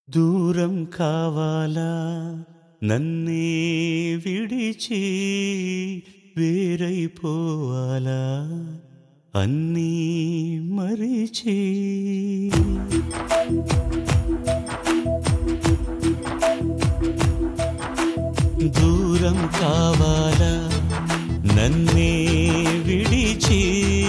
దూరం కావాలా నన్నే విడిచి వేరైపోవాలా అన్నీ మరిచి దూరం కావాలా నన్నే విడిచి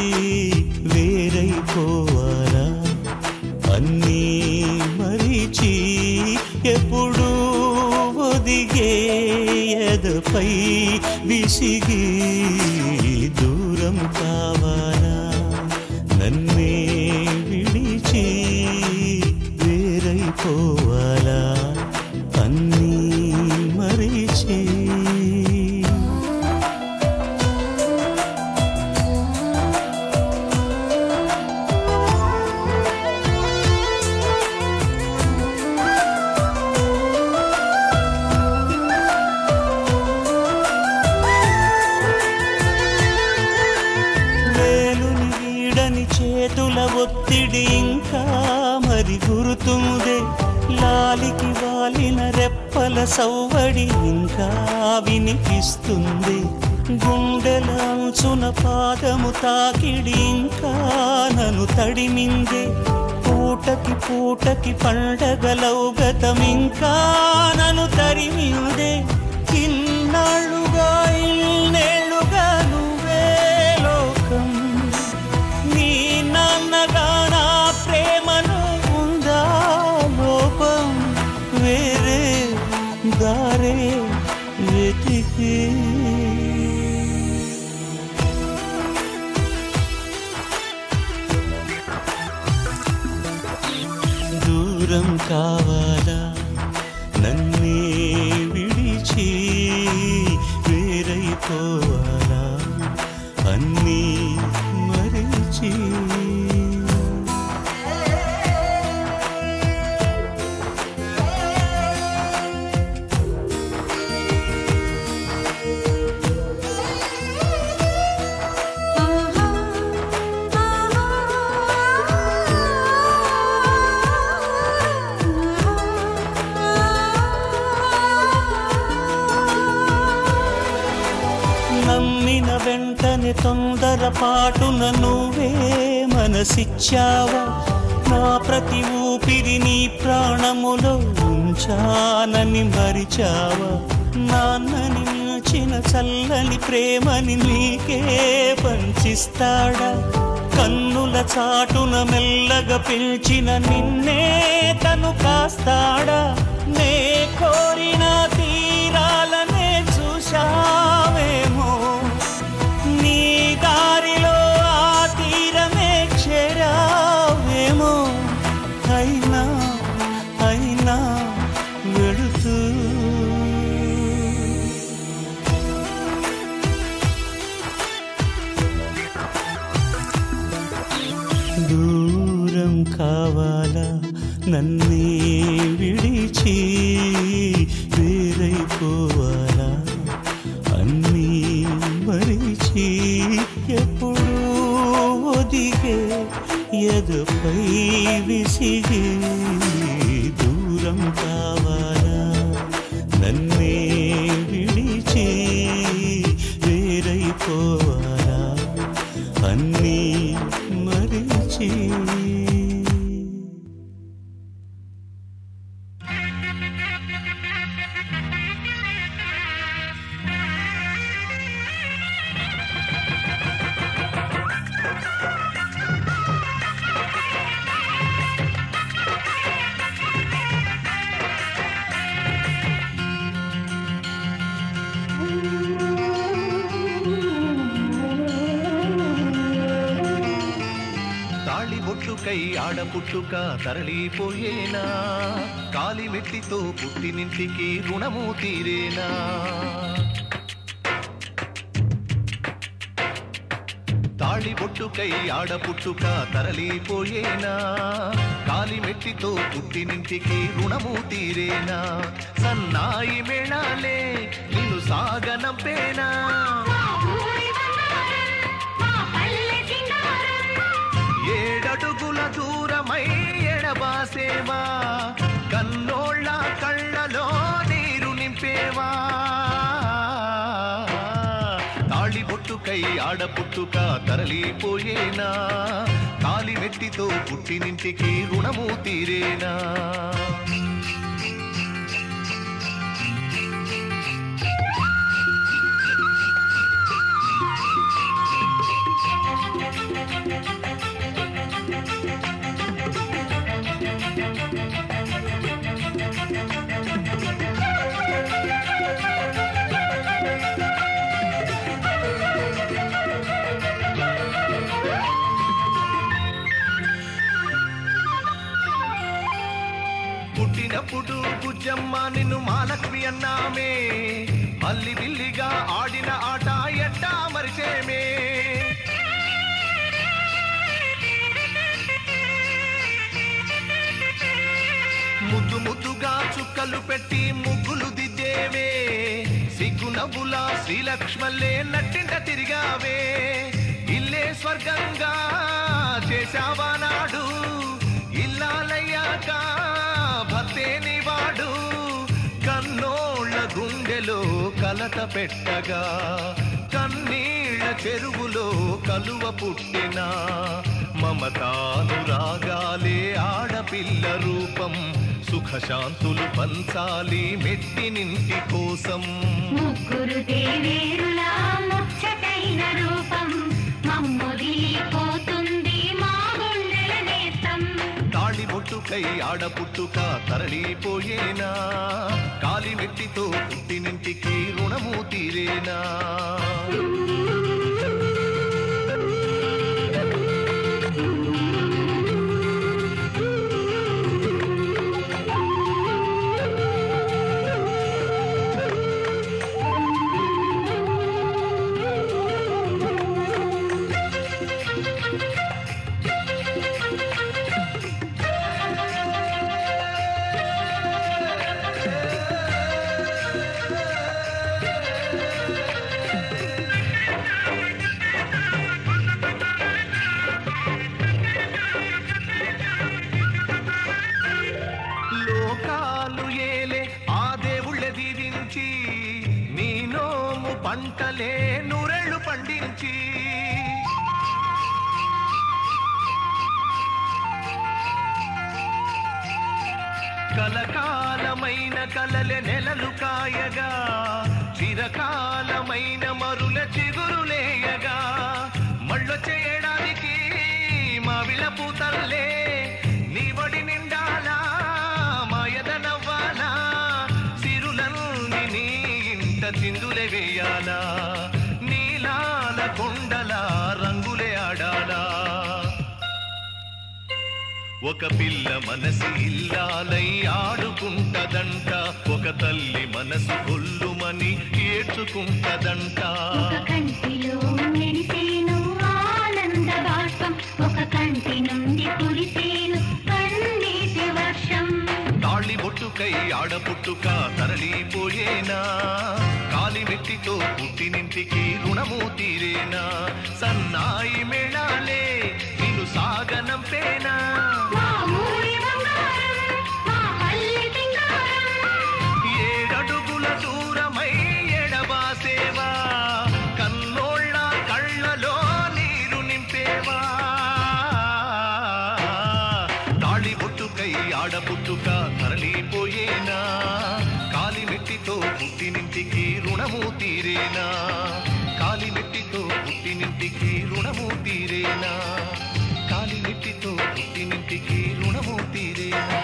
వేరైపోవాలా అన్నీ మరిచి ఎప్పుడు ఒదిగే ఎదపై విసిగి దూరం కావాలా నన్నే విడిచి వేరైపోవాలా అన్నీ మరిచి వేలుని వీడని చేతుల ఒత్తిడి ఇంకా మరి గురుతుందే లాలికి వాలిన రెప్పల సవ్వడి ఇంకా వినిపిస్తుంది గుండెల అంచున పాదము తాకిడి ఇంకా నన్ను తడిమిందే పూటకి పూటకి పండగలవు గతం ఇంకా నన్ను తరిమిందే ఇన్నాళ్ళుగా ఇన్నేళ్ళుగా నువ్వే లోకం నీ నాన్నగా నా ప్రేమను ఉందా లోపం వేరే దారే వెతికి దూరం కావాలా నన్నే విడిచి వేరైపోవాలా అన్నీ మరిచి నమ్మిన వెంటనే తొందరపాటున నువ్వే మనసిచ్చావా నా ప్రతి ఊపిరి నీ ప్రాణములో ఉంచానని మరిచావా నాన్నని మించిన చల్లని ప్రేమని నీకే పంచిస్తాడా కన్నుల చాటున మెల్లగా పిలిచిన నిన్నే తను కాస్తాడా నే కోరిన తీరాలనే చూశావేమో నీ దారిలో ఆ తీరమే చేరావేమో అయినా అయినా వెళుతూ దూరం కావాలా నన్నే విడిచి వేరైపోవాలా అన్నీ మరిచి ఎప్పుడు ఒదిగే ఎదపై విసిగి దూరం కావాలా నన్నే విడిచి వేరైపోవాలా అన్నీ మరిచి తాళి బొట్టుకై ఆడపుట్టుక తరలిపోయేనా కాలి మెట్టితో పుట్టినింటికి రుణము తీరేనా తాళి బొట్టుకై ఆడపుట్టుక తరలిపోయేనా కాలి మెట్టితో పుట్టినింటికి రుణము తీరేనా సన్నాయి మేళాలే నిన్ను సాగనంపేనా ఏడడుగుల దూరమై ఎడబాసేవా కన్నో పుట్టుకై ఆడపుట్టుక తరలిపోయేనా కాలి మెట్టితో పుట్టినింటికి రుణము తీరేనా పుట్టినప్పుడు బుజ్జమ్మ నిన్ను మాలక్ష్మి అన్నామే మల్లి బిల్లిగా ఆడిన ఆట ఎట్టా మరిచేమే ముద్దు ముద్దుగా చుక్కలు పెట్టి ముగ్గులు దిద్దేవే సిగ్గు నవ్వులా శ్రీలక్ష్మల్లే నట్టింట తిరిగావే ఇల్లే స్వర్గంగా చేశావా నాడు ఇల్లాలయ్యాక భర్తేని వాడు కన్నోళ్ళ గుండెలో కలత పెట్టగా కన్నీళ్ళ చెరువులో కలువ పుట్టిన మమతానురాగాలే ఆడపిల్ల రూపం సుఖశాంతులు పంచాలి మెట్టినింటి కోసం ముగ్గురు దేవేరులా ముచ్చటైన రూపం మమ్ముదిలిపోతుంది మా గుండెల నేస్తం తాళి బొట్టుకై ఆడపుట్టుక తరలిపోయేనా కాలి మెట్టితో పుట్టినింటికి రుణము తీరేనా లోకాలు ఏలే ఆ దేవుళ్ళ దీవించి నీ నోము పంటలే నూరెళ్ళు పండించి కలకాలమైన కలలె నెలలు కాయగా చిరకాలమైన మరుల చిగురులేయగా మళ్ళొ చేయడానికి మా విళపు తల్లే నీ వడి నిండాలా మాయద నవ్వాలా సిరులన్నీ నీ ఇంట చిందులే వేయాలా నీలాల కొండల రంగులే ఆడాలా ఒక పిల్ల మనసు ఇల్లాలై ఆడుకుంటదంట ఒక తల్లి మనసు కొల్లుమని ఏడ్చుకుంటదంట ఒక కంటిలో మెరిసేను ఆనంద బాష్పం ఒక కంటి నుండి కురిసేను కన్నీటి వర్షం తాళి బొట్టుకై ఆడపుట్టుక తరలిపోయేనా కాలి మెట్టితో పుట్టినింటికి రుణము తీరేనా సన్నాయి మేళాలే నిన్ను సాగనంపేనా మా ఊరి బంగారం మా పల్లె సింగారం ఏడడుగుల దూరమై ఎడబాసేవా కన్నోళ్ళ కళ్ళలో నీరు నింపేవా తాళి బొట్టుకై ఆడపుట్టుక తరలిపోయేనా కాలి మెట్టితో పుట్టినింటికి రుణము తీరేనా కాలి మెట్టితో పుట్టినింటికి రుణము తీరేనా కాలి మెట్టితో పుట్టినింటికి రుణము తీరేనా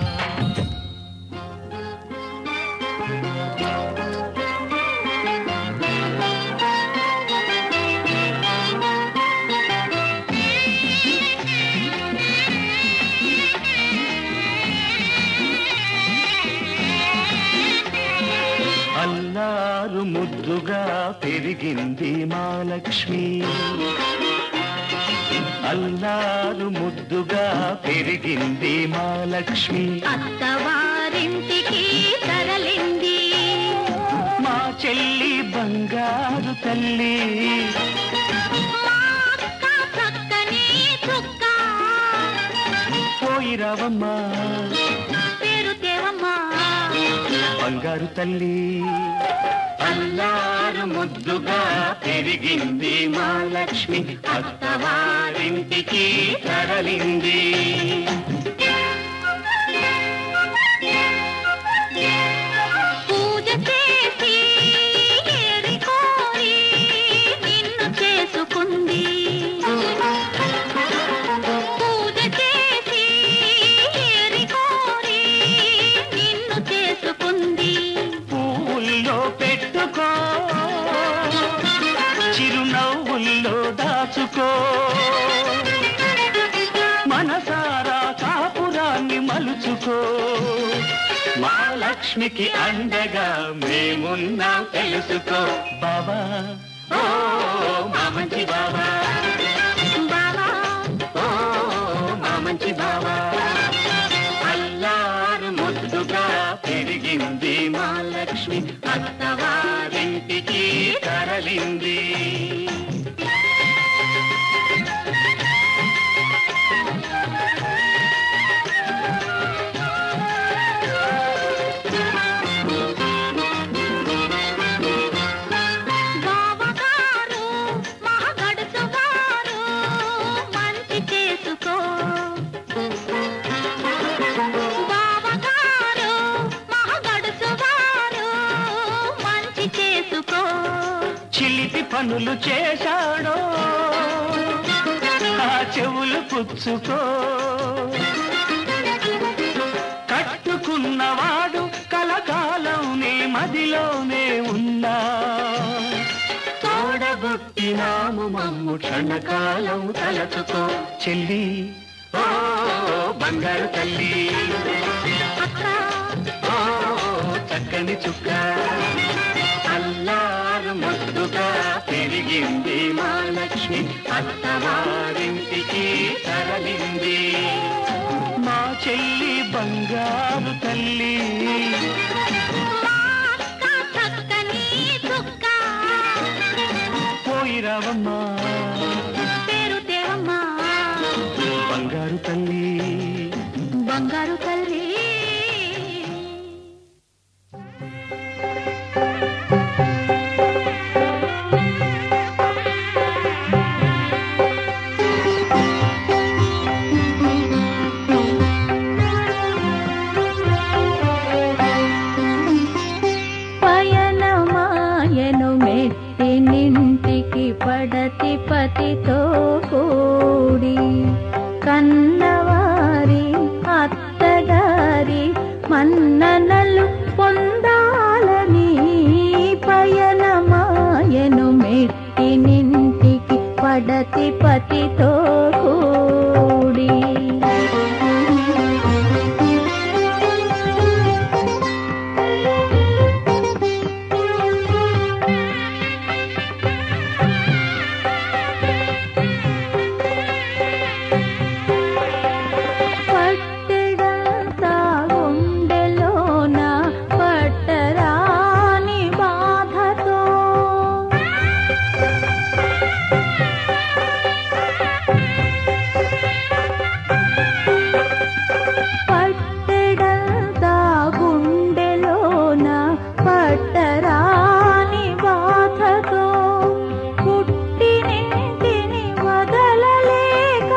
అల్లారు ముద్దుగా పెరిగింది మా లక్ష్మి అల్లారు ముద్దుగా పెరిగింది మా లక్ష్మి అత్తవారింటికి తరలింది మా చెల్లి బంగారు తల్లి మా అక్క చక్కని చుక్క పోయిరావమ్మా పేరు దేవమ్మా బంగారు తల్లి అల్లారు ముద్దుగా పెరిగింది మా లక్ష్మి అత్తవారింటికి తరలింది పూజ చేసి ఏరి కోరి నిన్ను చేసుకుంది పూజ చేసి ఏరి కోరి నిన్ను చేసుకుంది పువ్వుల్లో పెట్టుకో చిరునవ్వుల్లో దాచుకో మనసారా కాపురాన్ని మలుచుకో మా లక్ష్మికి అండగా మేమున్నా తెలుసుకో బాబా ఓ మా మంచి బాబా బావా ఓ మా మంచి బాబా అల్లారు ముద్దుగా పెరిగింది మా లక్ష్మి అత్తవారింటికి తరలింది బావగారు మహగడుసు వారు మంచి చేసుకో బావగారు మహగడుసు వారు మంచి చేసుకో చిలిపి పనులు చేశాడో ఆ చెవులు పుచ్చుకో కట్టుకున్నవాడు కలకాలం నీ మదిలోనే ఉన్నా తోడబుట్టినాము మమ్ము క్షణకాలం తలచుకో చెల్లి ఓ బంగారు తల్లి అక్క ఓ చక్కని చుక్క అల్లారు ముద్దుగా పెరిగింది మా లక్ష్మి అత్తవారింటికి తరలింది మా చెల్లి బంగారు తల్లి మా అక్క చక్కని చుక్క పోయిరావమ్మా పేరు తేవమ్మా బంగారు తల్లి బంగారు తల్లి పయనమాయను మెట్టి నింటికి పడతి పతితో కూడి కన్నవారి అత్తగారి మన్ననలు పొందాలని పయనమాయను మెట్టి నింటికి పడతి పతితో కూడి పట్టెడంతా గుండెలోన పట్టరాని బాధతో పట్టెడంతా గుండెలోన పట్టరాని బాధతో పుట్టినింటిని వదలలేక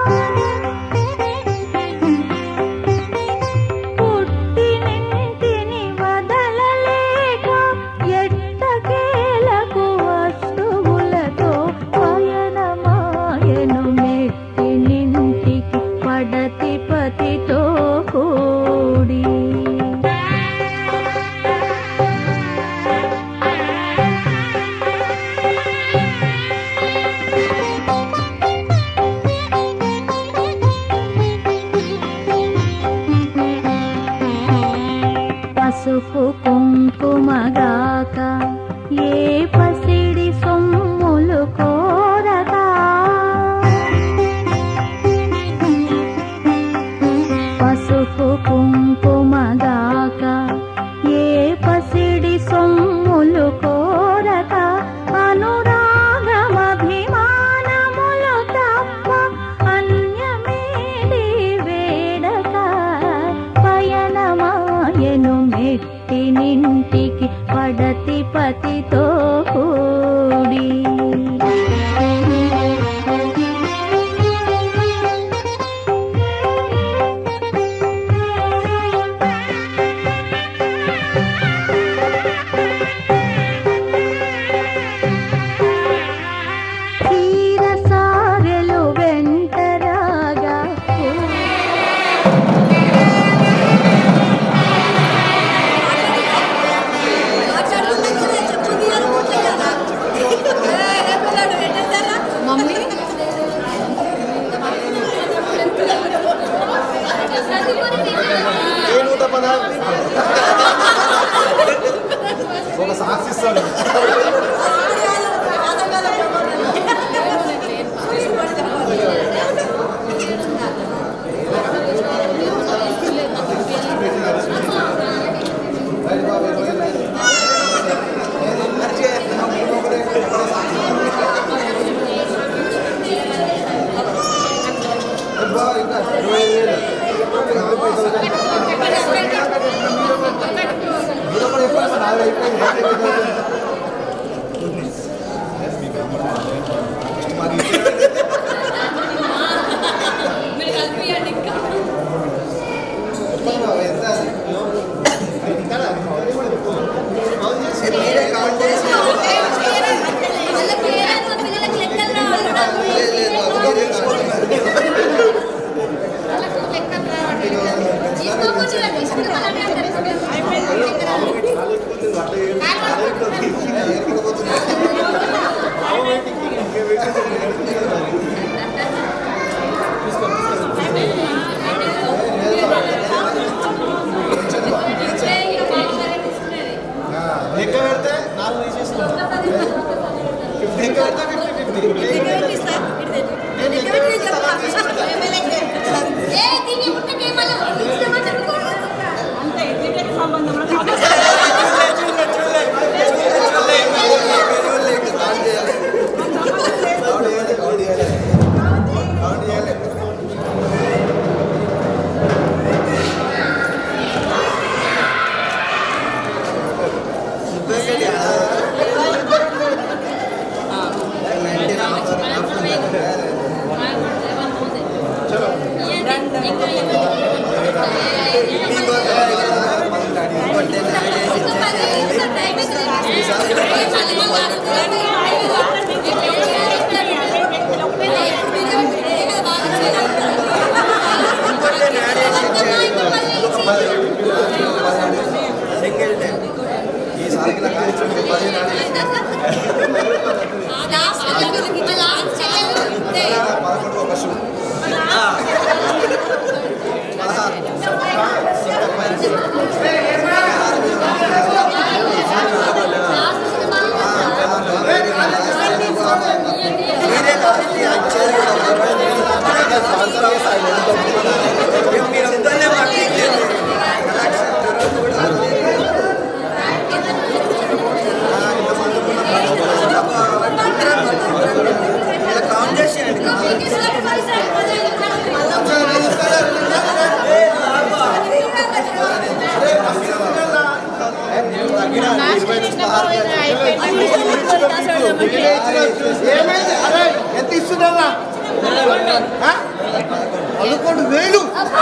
పుట్టినింటిని వదలలేక ఎట్టకేలకు వస్తువులతో పయనమాయను మెట్టినింటికి పడతి పతితో కూడి పసుపు కుంకుమగాక ఏ పసిడి సొమ్ములు కోరగా పసుపు కుంకుమగాక ఏ పసిడి సొమ్ములు కోరక అనురాగమభిమానములు తప్ప అన్యమేది వేడక పయనమాయను మెట్టి పతితో కూడి తీర సారెలు వెంటరాగా మమ్మీ ఏ నూట పదహారు ఒక సాక్షి ఇస్తాడు ఇంకా ఇరవై ఐదు వేలు ఎందుకు పైసలు మీరు కూడా ఎక్కువ నాలుగు అయిపోయింది మాకు ఇచ్చేది ఎంత అది? ఇంకా మీరే కౌంట్ చేసి లెక్క పెడితే నాలుగు తీసేసుకుంటాం ఫిఫ్టీ లెక్క పెడితే ఫిఫ్టీ ఫిఫ్టీ ఈసారికి నాకు ఇచ్చింది పదిహేను పదకొండు ఒక షూ పదహారు మీరే కాబట్టి యాక్చువల్లీ మీరు అందరినీ కౌంట్ చేసేయండి ఏమైంది అరే ఎంత ఇస్తున్నా పదకొండు వేలు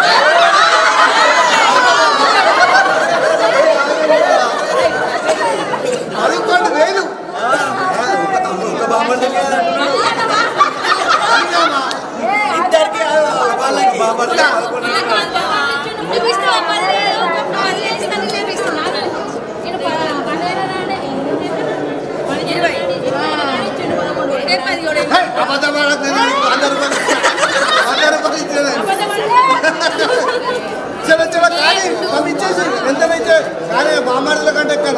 పదకొండు వేలు ఇంకా బాగుంది ఇద్దరికి వాళ్ళకి బాబట్ట అబద్ధం ఆడకు నేను వంద రూపాయలు వంద రూపాయలు ఇచ్చేది చలో చలో కానీ పంపించేసి ఇచ్చేసి ఎంత అయితే కానీ బామ్మారుల కంటే ఎక్కడ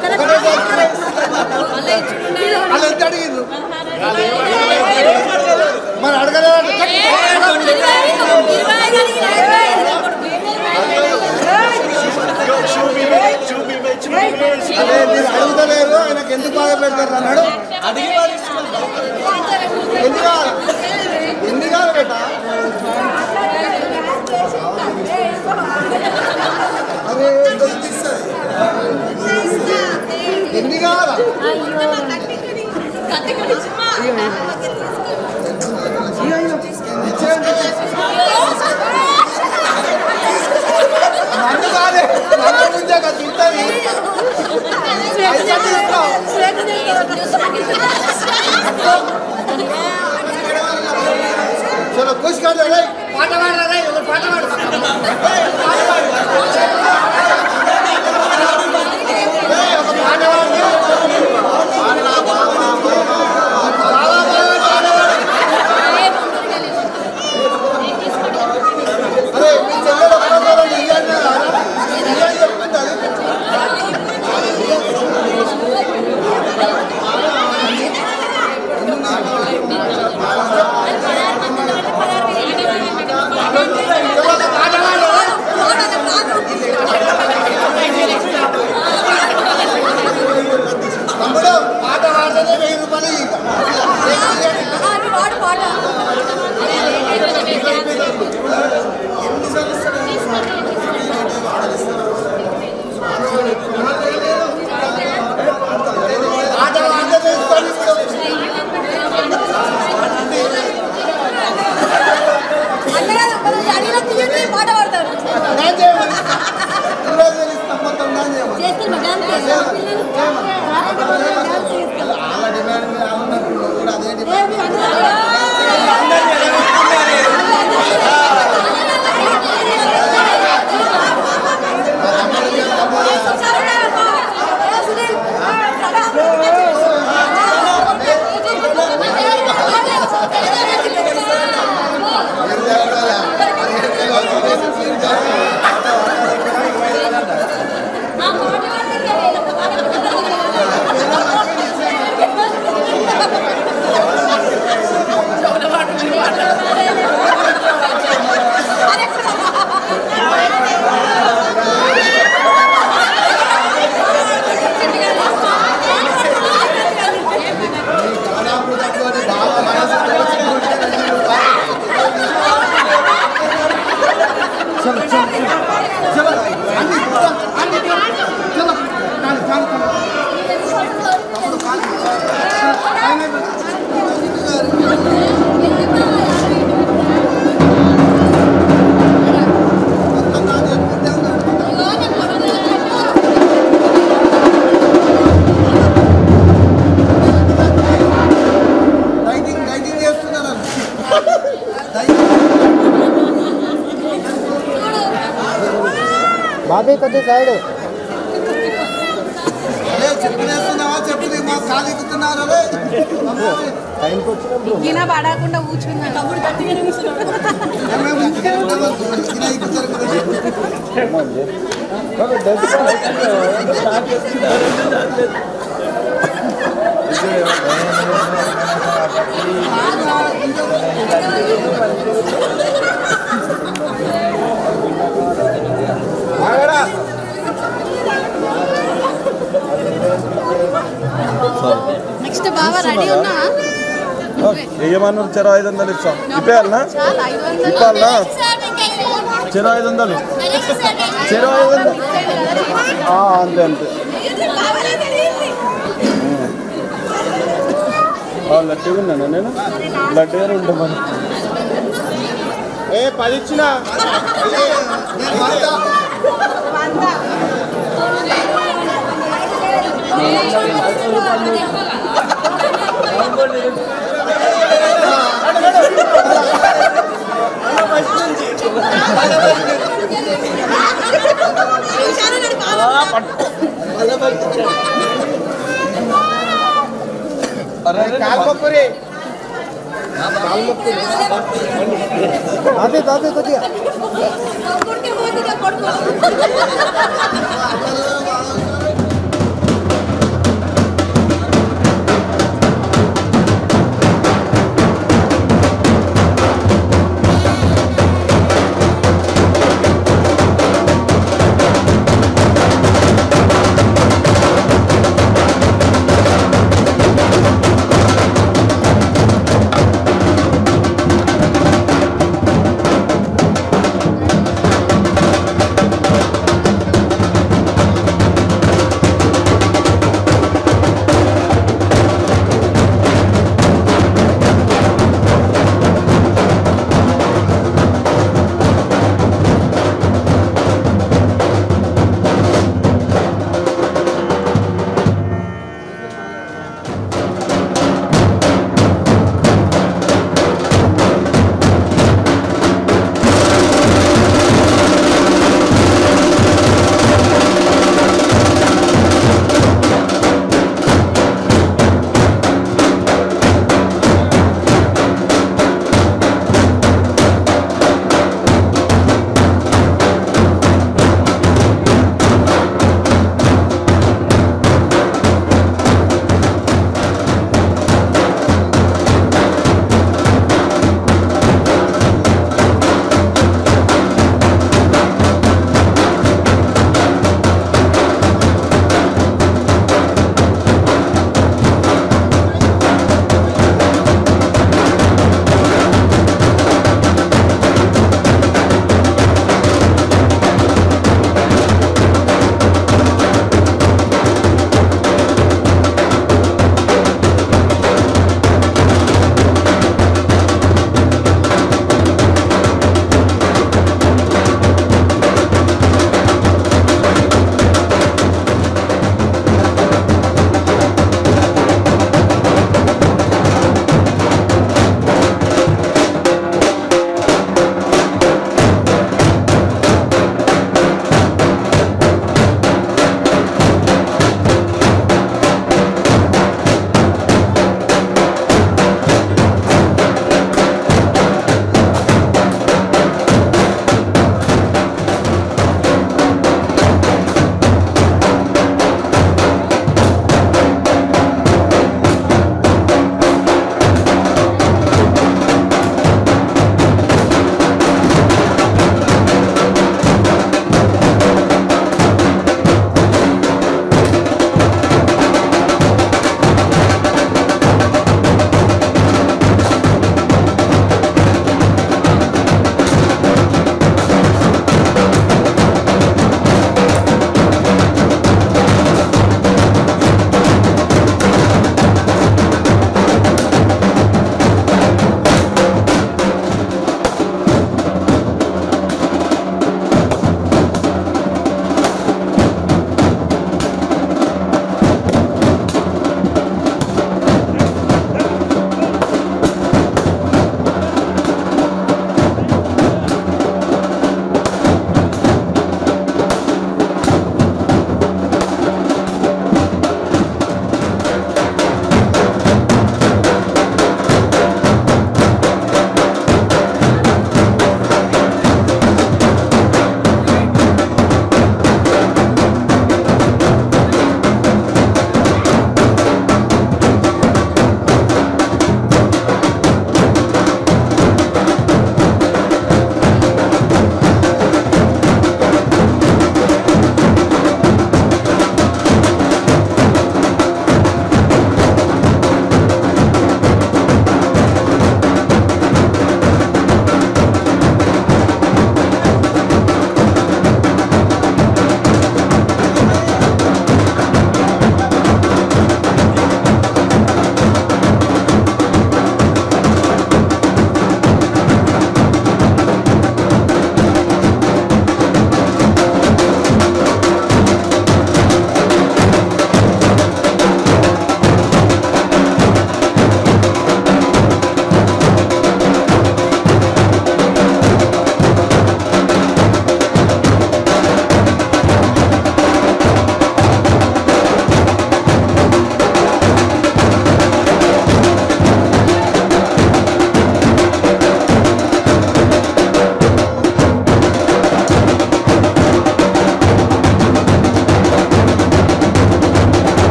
వాళ్ళు ఎంత అడిగిండ్రు మరి అడగలేదు అదే మీరు అడుగుతలేరు ఆయనకు ఎందుకు బాధ పెడతారు అన్నాడు ఎందుకు కావాలి ఎందుకు కావాలి బేట అరే ఎన్ని కావాలి నన్ను కాదే నన్ను ముందే కదా తింటుంది పైసలు తీసుకో చలో ఖుషి కాదు రే పాట పాడరా రే ఒక పాట పాడు ఏయ్, ఒక పాట పాడు ఏయ్, ఒక పాట పాడు బాగా బాగా పాట పాడు అరే మీ చెల్లెలు ఒక్కసారి ఇయ్యండి ఇయ్యని చెప్తుంది అది తమ్ముడు పాట పాడితేనే వెయ్యి రూపాయలు ఇక పాట పాడితే తీసుకోండి ఇప్పుడు పాట పాడతారు నేను చేయమని ఈరోజు నేను ఇస్తాను మొత్తం నేను చేయమని చేస్తారు వాళ్ళ డిమాండ్ మీద ఉన్నప్పుడు కూడా అదే డిమాండ్ ఏం చేయాలి దాదాపు తక్కువ బాగా మనసు చలో చలో చలో అన్ని అన్ని చలో కాదు కాదు కాదు డైటింగ్ డైటింగ్ చేస్తున్నారు బాబీ కొద్ది సైడ్ అదే చెప్పు చేస్తున్నావా చెప్పు మా ఖాళీ ఎక్కుతున్నారు అదే టైంకి వచ్చినప్పుడు ఈయన పడకుండా కూర్చున్నాడు తమ్ముడు గట్టిగానే కూర్చున్నాడు మేము ఇంటికే ఉంటాము. ఇలా ఎక్కుతారు కదా. నెక్స్ట్ బాబా రెడీ ఉన్నా ఏమన్నారు చెరో ఐదు వందలు ఇస్తాం ఇప్పేయాలనా చాలా ఐదు వందలు ఇప్పాలనా చెరో ఐదు వందలు చెరో ఐదు వందలు ఆ, అంతే అంతే ఆ, లడ్డూగా ఉన్నానా నేను లడ్డూగానే ఉంటామని ఏ పది ఇచ్చిన నేను వాడతా. కాల్పప్పురి అదే తాతే కొద్దిగా ఆ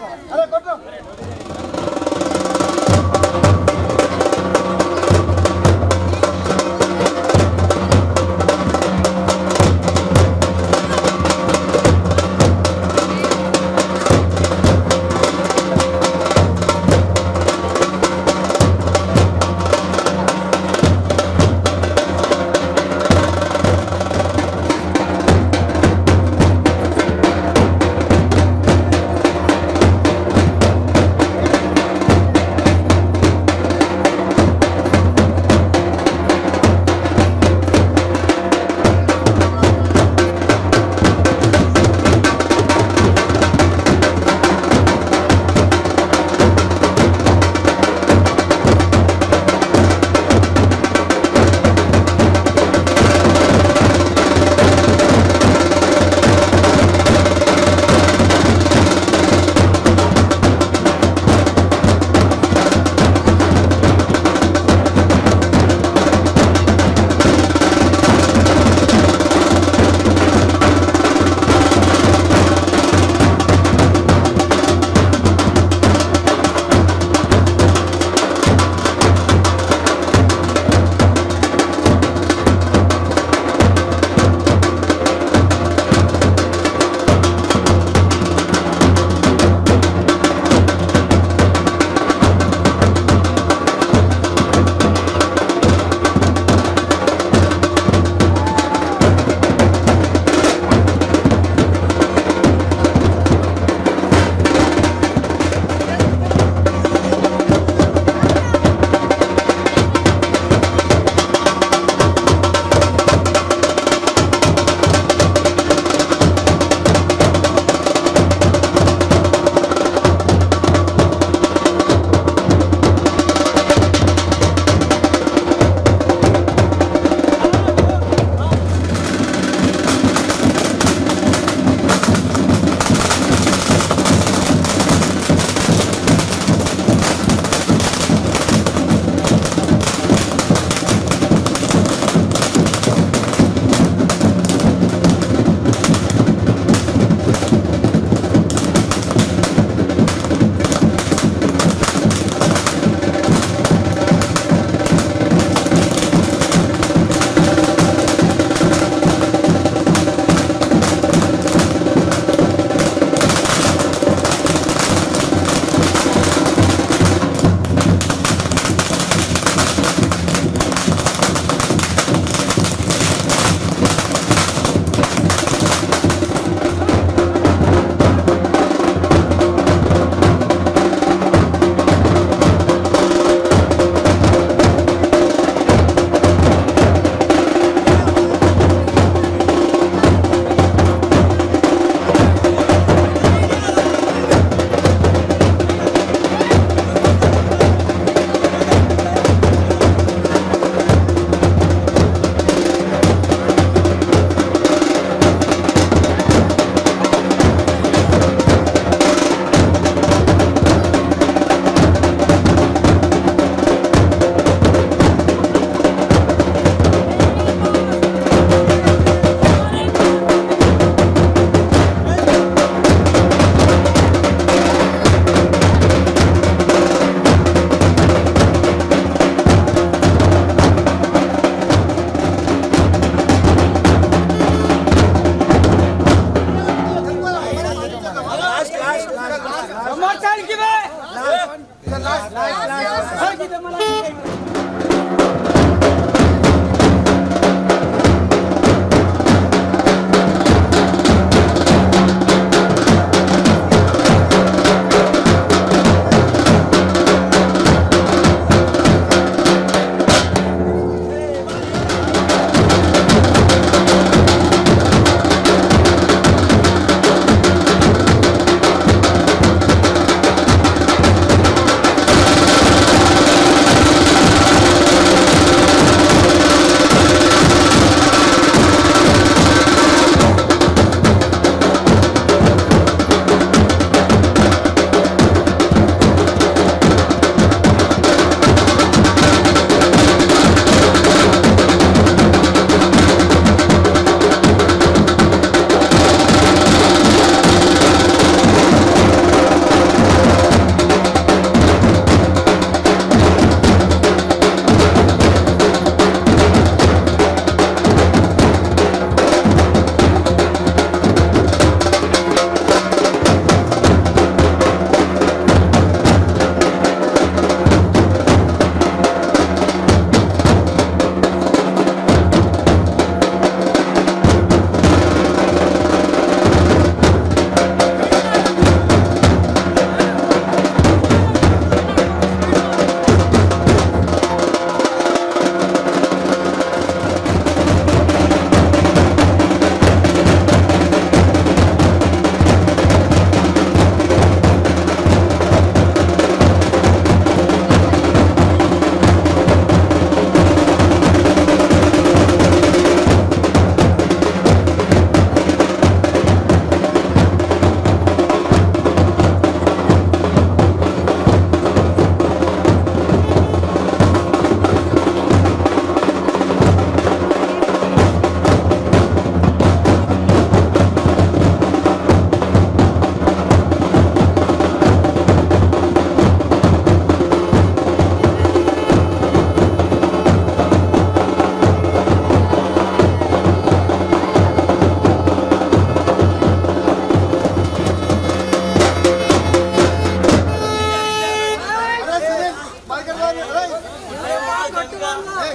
ఆ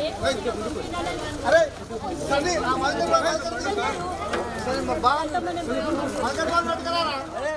అరే సరే ఆ మందిర్ బాగా సరే మా బాగా మందిర్ బాగా పట్టుకురారా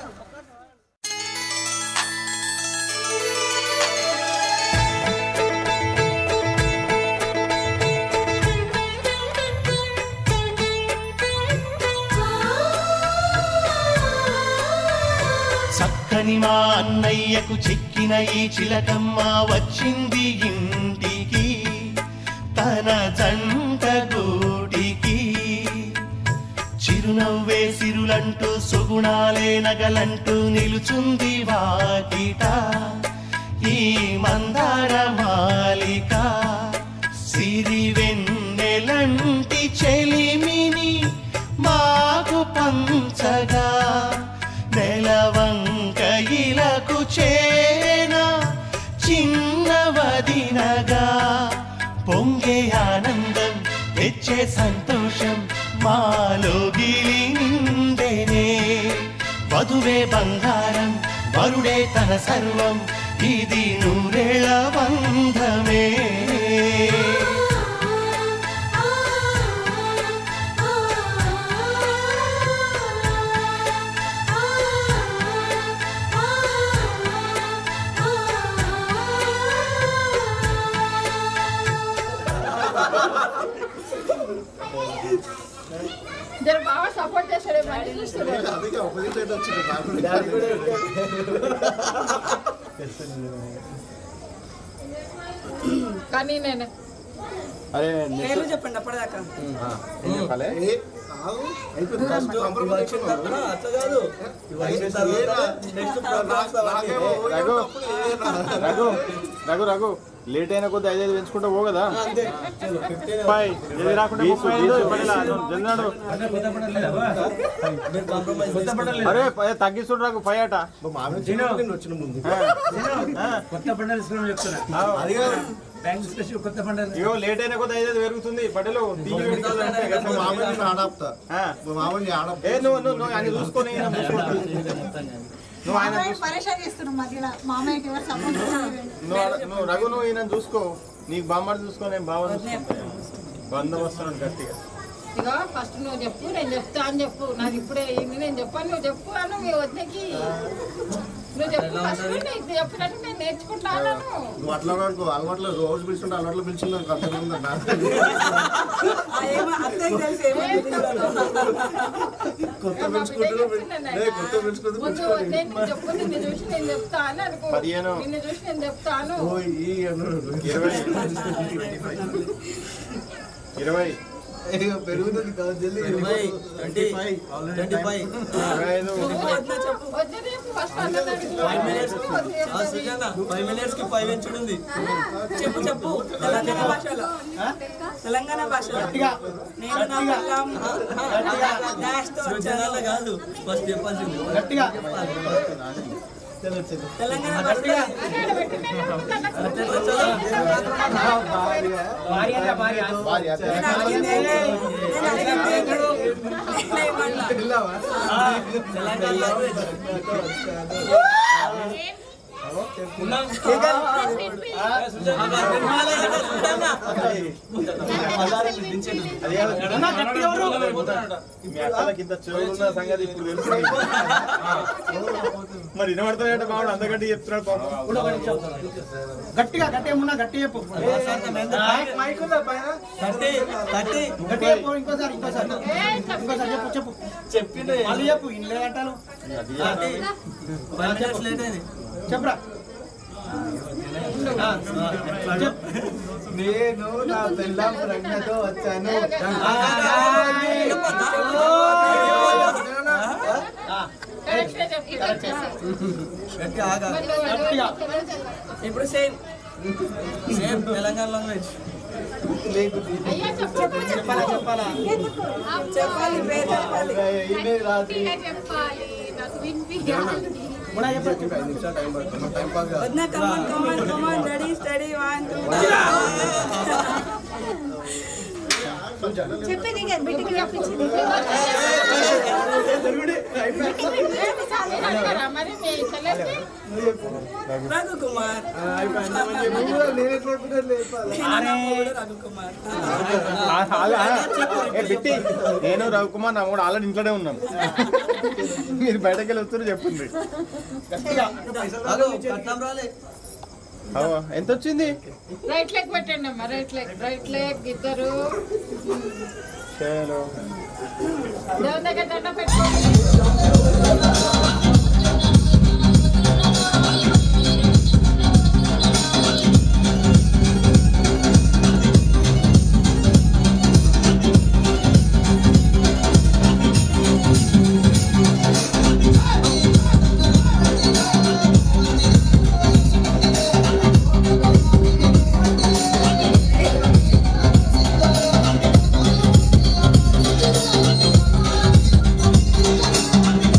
చక్కని మా అన్నయ్యకు చెక్కిన ఈ చిలకమ్మ వచ్చింది ఇంటికి తన జంట గూటికి చిరునవ్వే సిరులంటూ సుగుణాలే నగలంటూ నిలుచుంది వాకిట ఈ మందార మాలిక సిరి వెన్నెలంటి చెలిమిని మాకు పంచగా నెలవంక ఇలకు చేన చిన్నవదినగా పొంగే ఆనందం తెచ్చే సంతోషం మాలో నిండెనే వధువే బంగారం వరుడే తన సర్వం ఇది నూరేళ బంధమే జర బాగా సపోర్ట్ చేస్తాడు మళ్ళీ చూస్తున్నాడు అందుకే opposite side వచ్చింది బాగా. కానీ నేను అరే పేర్లు చెప్పండి అప్పటిదాకా ఏం చెప్పాలి ఏ, ఆగు. అయిపోయింది. ఫస్ట్ compromise చేసుకున్నాం. అట్లా కాదు ఏరా? నాకేమో రఘు అప్పుడు ఏరా? రఘు రఘు రఘు లేట్ అయినా కొద్ది ఐదు ఐదు పెంచుకుంటా పో కదా ఫైవ్ ఏది రాకుండా ముప్పై ఐదు పడేలా జల్ది నడు. అరే ప- తగ్గిస్తుండ్రు నాకు ఫైవ్ అట మా మామయ్య చిన్నప్పుడు నేను వచ్చిన ముందు కొత్త పండుగ ఇస్తున్నాం చెప్తున్నా అది కాదు బ్యాంక్ స్పెషల్ కొత్త పండుగ ఇగో లేట్ అయినా కొద్ది ఐదు ఐదు పెరుగుతుంది పడేలు దిగి పెట్టుకోవాలంటే మా కదా. మామయ్య నేను ఆడాపుతా ఆ. మా మామయ్య ఆడాపుతా ఏ నువ్వు నువ్వు నువ్వు ఆయన చూసుకొని ఈయన చూసుకో. నువ్వు ఆయన మామయ్య చూసుకో. పరేషాన్ చేస్తున్నాం మధ్యలో మామయ్యకి ఎవరు సపోర్ట్ చేయలేదు నువ్వు అడ- నువ్వు రఘు నువ్వు ఈయన చూసుకో నీకు బామ్మడి చూసుకో నేను బావ బందోబస్తున్నాడు గట్టిగా ఇగో ఫస్ట్ నువ్వు చెప్పు నేను చెప్తా అని చెప్పు నాకు ఇప్పుడే అయింది నేను చెప్పాను నువ్వు చెప్పు అను మీ వద్దకి నువ్వు చెప్పు ఫస్ట్ నీకు చెప్పినట్టు నేను నేర్చుకుంటాను నువ్వు అట్లా అనుకో అలవాట్లో రోజు పిలుచుంటే అలవాట్లో పిలిచింది నాకు అర్థమైంది ఏమో అత్తయ్యకి తెలిసి ఏమో కొత్త పిలుచుకుంటున్నా ఏ, కొత్త పిలుచుకుంటూ ముందు పిలుచుకోండి నేను నువ్వు చెప్పు నిన్ను చూసి నేను చెప్తా అని అనుకో పదిహేను. నిన్ను చూసి నేను చెప్తాను ఓ ఈ అన్నాడు. ఇరవై ఇరవై ఇక పెరుగుతుంది కదా జల్దీ ఇరవై ఐదు వద్దు చెప్పు ఫస్ట్ అన్నది అడుగు. వద్దు చెప్పు. ఫైవ్ మినిట్స్ కి ఫైవ్ ఇంచ్ ఉంది చెప్పు చెప్పు తెలంగాణ భాషలో తెలంగాణ భాషలో నేను నా పిల్లం డాష్ తో వచ్చాను కాదు ఫస్ట్ చెప్పాల్సింది గట్టిగా తెలంగాణ భాషలో భార్య నేను అడిగింది ఏంటి? నేను అడిగింది ఏంటి? నేనేమన్నా? తెలంగాణ లాంగ్వేజ్ మీ అక్కలకి ఇంత చెవులున్న సంగతి ఇప్పుడు తెలుసు మరి వినబడుతున్నాయంటే మావాడు అందగట్టి చెప్తున్నాడు పాపం గట్టిగా గట్టిగా మున్నా గట్టి చెప్పు మైక్ ఉందా పైన థర్టీ థర్టీ గట్టి చెప్పు ఇంకోసారి ఇంకోసారి ఇంకోసారి చెప్పు చెప్పు చెప్పిండు మళ్ళీ చెప్పు ఇల్లే గంటలు థర్టీ ఫైవ్ మినిట్స్ లేట్ అయింది చెప్పురా నేను నా పెళ్ళాం ప్రజ్ఞతో వచ్చాను కరెక్ట్గా చెప్పు, కరెక్ట్గా చెప్పు. గట్టిగా ఆగా మరి నువ్వు అడుగు. ఇప్పుడు సేమ్ సేమ్ తెలంగాణ లాంగ్వేజ్ అయ్యా చెప్పు చెప్పాలా చెప్పాలా చెప్పాలి పేరు చెప్పాలి గట్టిగా చెప్పాలి నాకు వినిపించాలి మున్నా చెప్పు ఐదు నిమిషాలు టైం పడుతుంది టైం పాస్ కాదు వద్దా come on come on come on ready steady one two చెప్పింది ఇక బిడ్డకి చెప్పించింది అడగరా మరి మీ చెల్లెలకి రఘు కుమార్ నేను ఎట్లా ఉంటుందో లేపాలి. రఘు కుమార్ ఏ బిట్టి నేను రవికుమార్ నా కూడా ఆల్రెడీ ఇంట్లోనే ఉన్నాను మీరు బయటకు వెళ్ళి వస్తారు చెప్పండి అవ్వ, ఎంత వచ్చింది రైట్ లెగ్ పెట్టండి అమ్మా రైట్ లెగ్ రైట్ లెగ్ ఇద్దరు చలో దేవుని దగ్గర దండ పెట్టుకోండి Thank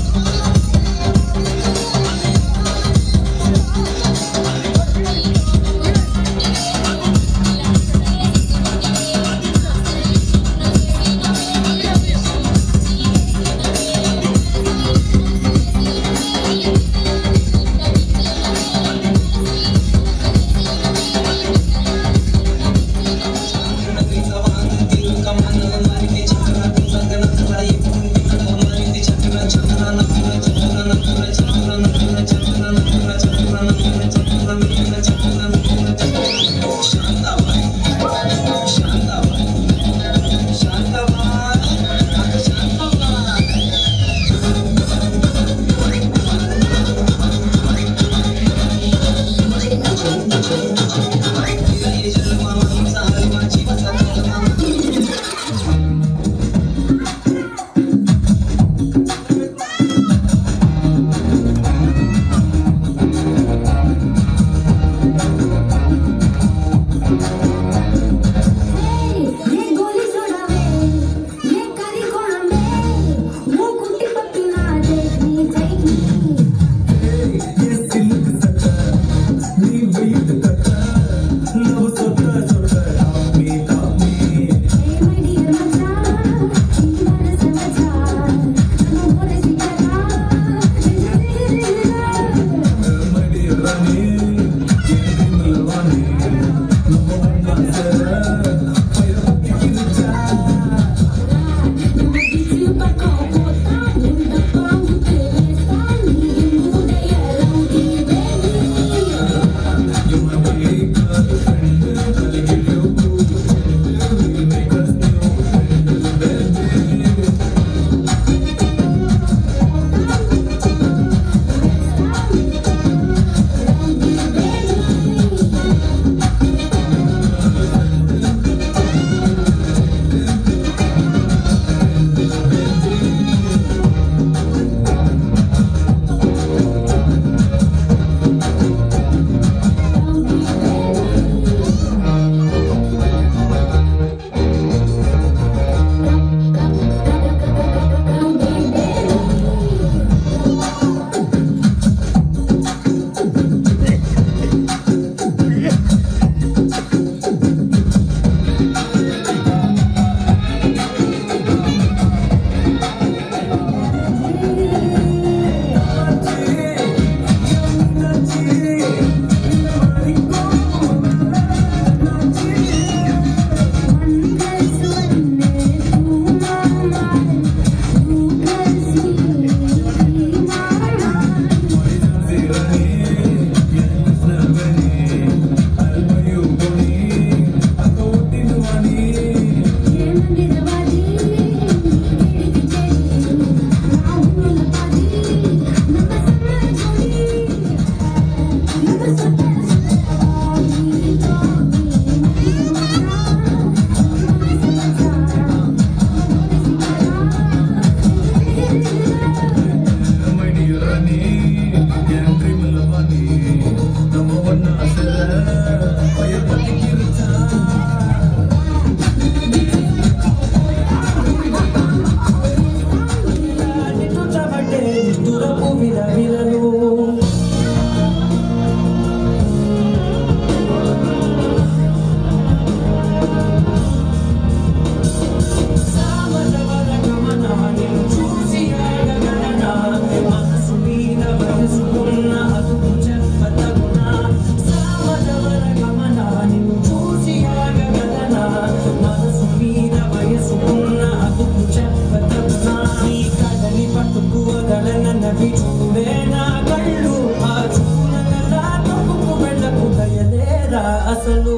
అసలు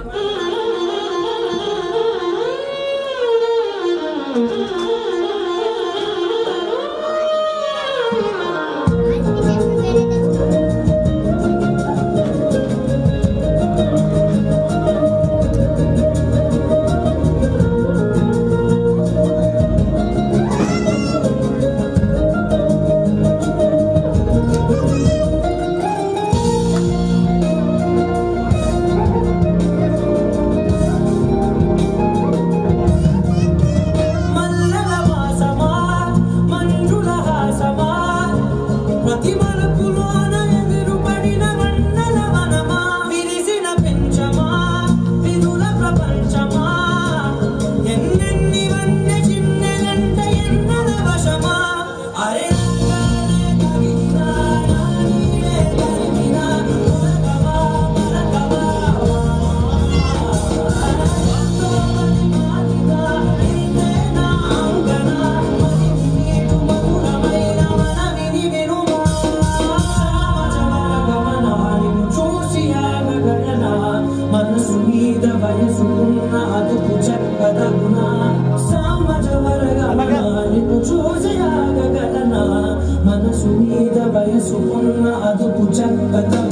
మల్లెల వాసమా మంజుల హాసమా ప్రతి మలుపులోన ఎదురుపడిన వన్నెల వనమా విరిసిన పెంచమా విరుల ప్రపంచమా ఎన్నెన్ని వన్నె చిన్నెలంట ఎన్నెల వశమా అరే రంగానే కవినా నానీడే తరిమినా పరకమా పరకమా మనసు మీద వయసుకున్న అదుపు చెప్పదగునా సామజవరగమనాలిను చూసి ఆగగలనా మనసు మీద వయసుకున్న అదుపు చెప్పదగునా